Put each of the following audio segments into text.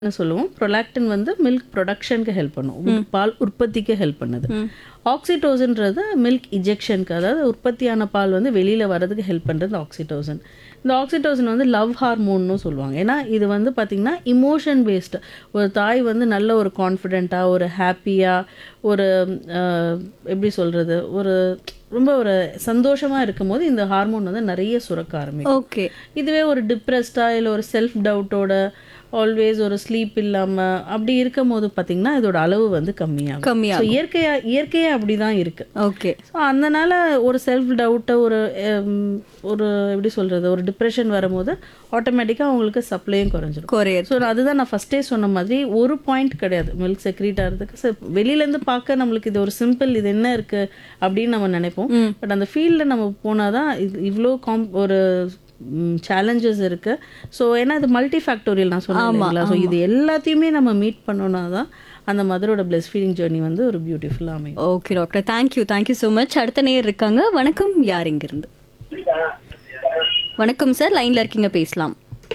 ன்னு சொல்லுவோம் ப்ரொலாக்டின் வந்து மில்க் ப்ரொடக்ஷனுக்கு ஹெல்ப் பண்ணும் உம் பால் உற்பத்திக்கு ஹெல்ப் பண்ணுது ஆக்சிடோசன்றது மில்க் இஜெக்ஷனுக்கு அதாவது உற்பத்தியான பால் வந்து வெளியில் வர்றதுக்கு ஹெல்ப் பண்ணுறது ஆக்சிடோசன் இந்த ஆக்சிடோசன் வந்து லவ் ஹார்மோன்னு சொல்லுவாங்க ஏன்னா இது வந்து பார்த்திங்கன்னா இமோஷன் பேஸ்டு ஒரு தாய் வந்து நல்ல ஒரு கான்ஃபிடெண்ட்டாக ஒரு ஹாப்பியாக ஒரு அஹ், எப்படி சொல்கிறது ஒரு ரொம்ப ஒரு சந்தோஷமாக இருக்கும்போது இந்த ஹார்மோன் வந்து நிறைய சுரக்க ஆரம்பிக்கும் ஓகே இதுவே ஒரு டிப்ரெஸ்டாக இல்லை ஒரு செல்ஃப் டவுட்டோட ஆல்வேஸ் ஒரு ஸ்லீப் இல்லாமல் அப்படி இருக்கும் போது பார்த்தீங்கன்னா இதோட அளவு வந்து கம்மியாகும் கம்மியாகும். ஸோ இயற்கையாக இயற்கையாக அப்படி தான் இருக்குது ஓகே ஸோ அதனால் ஒரு செல்ஃப் டவுட்டை ஒரு ஹம், ஒரு எப்படி சொல்கிறது ஒரு டிப்ரெஷன் வரும்போது ஆட்டோமேட்டிக்காக அவங்களுக்கு சப்ளையும் குறைஞ்சிரும் கொரியர் ஸோ அதுதான் நான் ஃபஸ்ட்டே சொன்ன மாதிரி ஒரு பாயிண்ட் கிடையாது மில்க் செக்ரீட் ஆகிறதுக்கு ஸோ வெளியிலேருந்து பார்க்க நம்மளுக்கு இது ஒரு சிம்பிள் இது என்ன இருக்குது அப்படின்னு நம்ம நினைப்போம் பட் அந்த ஃபீல்டில் நம்ம போனால் தான் இது இவ்வளோ காம் ஒரு சேலஞ்சஸ் இருக்குது ஸோ ஏன்னா இது மல்டி ஃபேக்டோரியல் நான் சொன்னேன் ஸோ இது எல்லாத்தையுமே நம்ம மீட் பண்ணோன்னா தான் அந்த மதரோட பிளஸ் ஃபீலிங் ஜேர்னி வந்து ஒரு பியூட்டிஃபுல்லாக அமையும் okay doctor thank you thank you so much அடுத்த நேர் இருக்காங்க வணக்கம் யார் இங்கிருந்து வணக்கம் சார் லைன்ல இருக்கீங்க பேசலாம்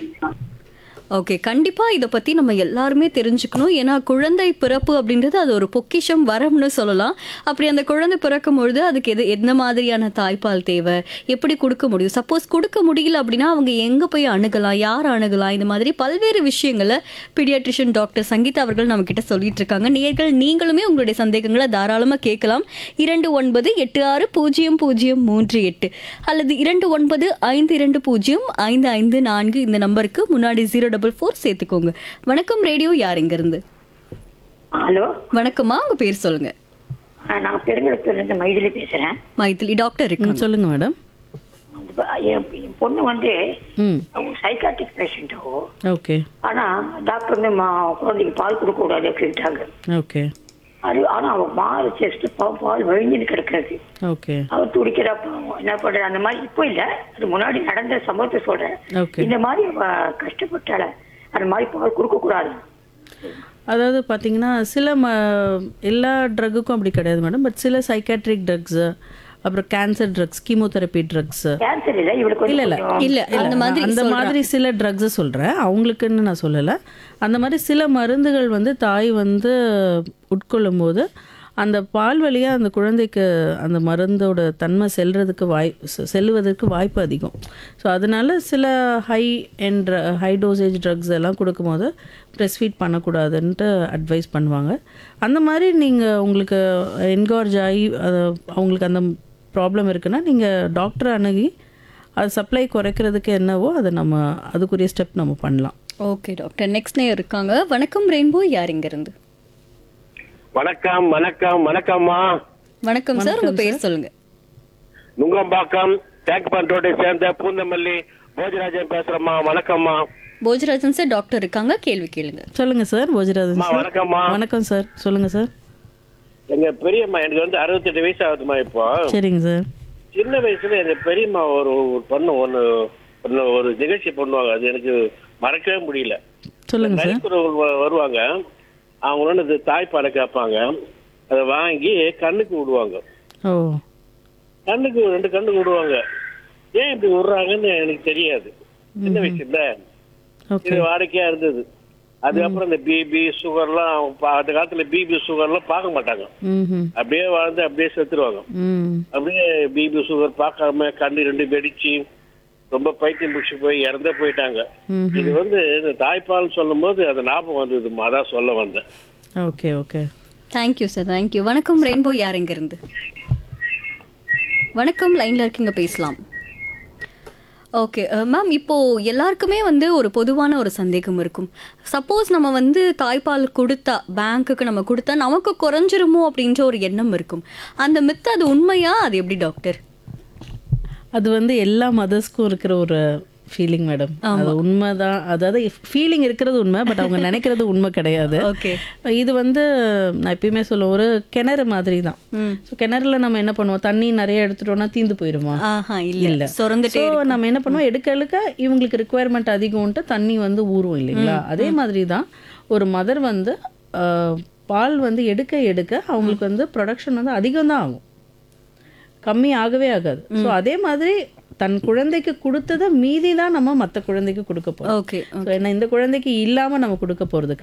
ஓகே கண்டிப்பா இதை பத்தி நம்ம எல்லாருமே தெரிஞ்சுக்கணும் ஏன்னா குழந்தை பிறப்பு அப்படின்றது அது ஒரு பொக்கிஷம் வரம்னு சொல்லலாம் அப்படி அந்த குழந்தை பிறக்கும் பொழுது அதுக்கு எது எந்த மாதிரியான தாய்ப்பால் தேவை எப்படி கொடுக்க முடியும் சப்போஸ் கொடுக்க முடியல அப்படின்னா அவங்க எங்க போய் அணுகலாம் யார் அணுகலாம் இந்த மாதிரி பல்வேறு விஷயங்களை பீடியாட்ரிஷியன் டாக்டர் சங்கீதா அவர்கள் நம்ம கிட்ட சொல்லிட்டு இருக்காங்க நேர்கள் நீங்களுமே உங்களுடைய சந்தேகங்களை தாராளமா கேட்கலாம் இரண்டு ஒன்பது எட்டு ஆறு பூஜ்ஜியம் பூஜ்ஜியம் மூன்று எட்டு அல்லது இரண்டு ஒன்பது ஐந்து இரண்டு பூஜ்ஜியம் ஐந்து ஐந்து நான்கு இந்த நம்பருக்கு முன்னாடி ஜீரோ டபுள் ஃபோர் சேர்த்துக்கோங்க வணக்கம் ரேடியோ யார் இங்க இருந்து ஹலோ வணக்கம்மா உங்க பேர் சொல்லுங்க ஆ, நான் பெருங்குளத்தூர்ல இருந்து மைதிலி பேசுறேன் மைதிலி டாக்டர் இருக்கு சொல்லுங்கள் மேடம் இப்ப என் என் பொண்ணு வந்து ம் அவங்க சைக்காட்டிக் பேஷண்ட்டோ ஓகே ஆனா டாக்டர் வந்து மா குழந்தைக்கு பால் கொடுக்க கூடாது அப்படின்ட்டாங்க ஓகே அது ஆனா அவ மாறு செஸ்ட் பால் வழிஞ்சுன்னு கிடக்குறது ஓகே அவ துடிக்கிறா பாவம் என்ன பண்றது அந்த மாதிரி இப்போ இல்ல அது முன்னாடி நடந்த சம்பவத்தை சொல்றேன் ஓகே இந்த மாதிரி அவ கஷ்டப்பட்டால அந்த மாதிரி பால் கொடுக்க கூடாது அதாவது பார்த்தீங்கன்னா சில ம எல்லா ட்ரக்குக்கும் அப்படி கிடையாது மேடம் பட் சில சைக்காட்ரிக் ட்ரக்ஸு அப்புறம் cancer drugs chemotherapy drugs cancer இல்ல இவளுக்கு வந்து இல்ல இல்ல கொஞ்சம் இல்ல அந்த மாதிரி அந்த மாதிரி சில ட்ரக்ஸை சொல்கிறேன் அவங்களுக்குன்னு நான் சொல்லலை அந்த மாதிரி சில மருந்துகள் வந்து தாய் வந்து உட்கொள்ளும் போது அந்த பால் வழியாக அந்த குழந்தைக்கு அந்த மருந்தோட தன்மை செல்றதுக்கு வாய் செ- செல்லுவதற்கு வாய்ப்பு அதிகம் ஸோ அதனால சில high end high dosage drugs எல்லாம் கொடுக்கும்போது ப்ரெஸ் ஃபீட் பண்ணக்கூடாதுன்ட்டு அட்வைஸ் பண்ணுவாங்க அந்த மாதிரி நீங்கள் உங்களுக்கு என்கார்ஜ் ஆகி அது அவங்களுக்கு அந்த ப்ராப்ளம் இருக்குன்னா நீங்கள் டாக்டரை அணுகி அது சப்ளை குறைக்கிறதுக்கு என்னவோ அதை நம்ம அதுக்குரிய ஸ்டெப் நம்ம பண்ணலாம் ஓகே டாக்டர் நெக்ஸ்ட் நேர் இருக்காங்க வணக்கம் ரெயின்போ யார் இங்க இருந்து வணக்கம் வணக்கம் வணக்கம்மா வணக்கம் சார் உங்க பேர் சொல்லுங்க நுங்கம்பாக்கம் தேக்கப்பான் ரோட்டை சேர்ந்த பூந்தமல்லி போஜராஜன் பேசுறேம்மா வணக்கம்மா போஜராஜன் சார் டாக்டர் இருக்காங்க கேள்வி கேளுங்க சொல்லுங்க சார் போஜராஜன் அம்மா சார் வணக்கம்மா வணக்கம் சார் சொல்லுங்க சார் எங்க பெரியம்மா எனக்கு வந்து அறுபத்தெட்டு வயசு ஆகுதுமா இப்போ சரிங்க சார் சின்ன வயசுல எங்க பெரியம்மா ஒரு ஒரு பொண்ணு ஒண்ணு ஒண்ணு ஒரு நிகழ்ச்சி பண்ணுவாங்க அது எனக்கு மறக்கவே முடியல சொல்லுங்க சார் நரிக்குறவங்க வ- வருவாங்க அவங்களோட இது தாய்ப்பாலை கேட்பாங்க அதை வாங்கி கண்ணுக்கு விடுவாங்க ஓ கண்ணுக்கு ரெண்டு கண்ணுக்கு விடுவாங்க ஏன் இப்படி விடுறாங்கன்னு எனக்கு தெரியாது சின்ன வயசுல ஓகே இது வாடிக்கையா இருந்தது அதுக்கப்புறம் இந்த பிபி சுகர்லாம் பா- அந்த காலத்துல பிபி சுகர்லாம் பார்க்க மாட்டாங்க ம் அப்படியே வாழ்ந்து அப்படியே செத்துருவாங்க ம் அப்படியே பிபி சுகர் பார்க்காம கண்ணு ரெண்டு வெடிச்சு ரொம்ப பைத்தியம் பிடிச்சி போய் இறந்தே போயிட்டாங்க ம் இது வந்து இந்த தாய்ப்பால் சொல்லும் போது அது ஞாபகம் வந்தது அதான் சொல்ல வந்தேன் okay okay thank you sir thank you வணக்கம் ரெயின்போ யார் இங்க இருந்து வணக்கம் லைன்ல இருக்கீங்க பேசலாம் ஓகே மேம் இப்போ எல்லாருக்குமே வந்து ஒரு பொதுவான ஒரு சந்தேகம் இருக்கும் சப்போஸ் நம்ம வந்து தாய்ப்பால் கொடுத்தா பேங்க்குக்கு நம்ம கொடுத்தா நமக்கு குறைஞ்சிருமோ அப்படின்ற ஒரு எண்ணம் இருக்கும் அந்த மித்து அது உண்மையா அது எப்படி டாக்டர் அது வந்து எல்லா மதர்ஸ்க்கும் இருக்கிற ஒரு ஃபீலிங் மேடம் அது உண்மைதான் அதாவது ஃபீலிங் இருக்கிறது உண்மை பட் அவங்க நினைக்கிறது உண்மை கிடையாது ஓகே இது வந்து நான் எப்பயுமே சொல்லுவேன் ஒரு கிணறு மாதிரி தான் ஸோ கிணறுல நம்ம என்ன பண்ணுவோம் தண்ணி நிறைய எடுத்துட்டோம்னா தீந்து போயிருமா ஆஹா இல்ல சொரந்துட்டே ஸோ நம்ம என்ன பண்ணுவோம் எடுக்க எடுக்க இவங்களுக்கு ரிக்குவயர்மெண்ட் அதிகம்ன்ட்டு தண்ணி வந்து ஊறும் இல்லைங்களா அதே மாதிரி தான் ஒரு மதர் வந்து ஆஹ், பால் வந்து எடுக்க எடுக்க அவங்களுக்கு வந்து ப்ரொடக்ஷன் வந்து அதிகம் தான் ஆகும் கம்மி ஆகவே ஆகாது ஸோ அதே மாதிரி தன் குழந்தைக்கு கொடுத்ததை மீதி தான் நம்ம மற்ற குழந்தைக்கு கொடுக்க போறோம் ஓகே ஸோ ஏன்னா இந்த குழந்தைக்கு இல்லாம நம்ம கொடுக்க போறது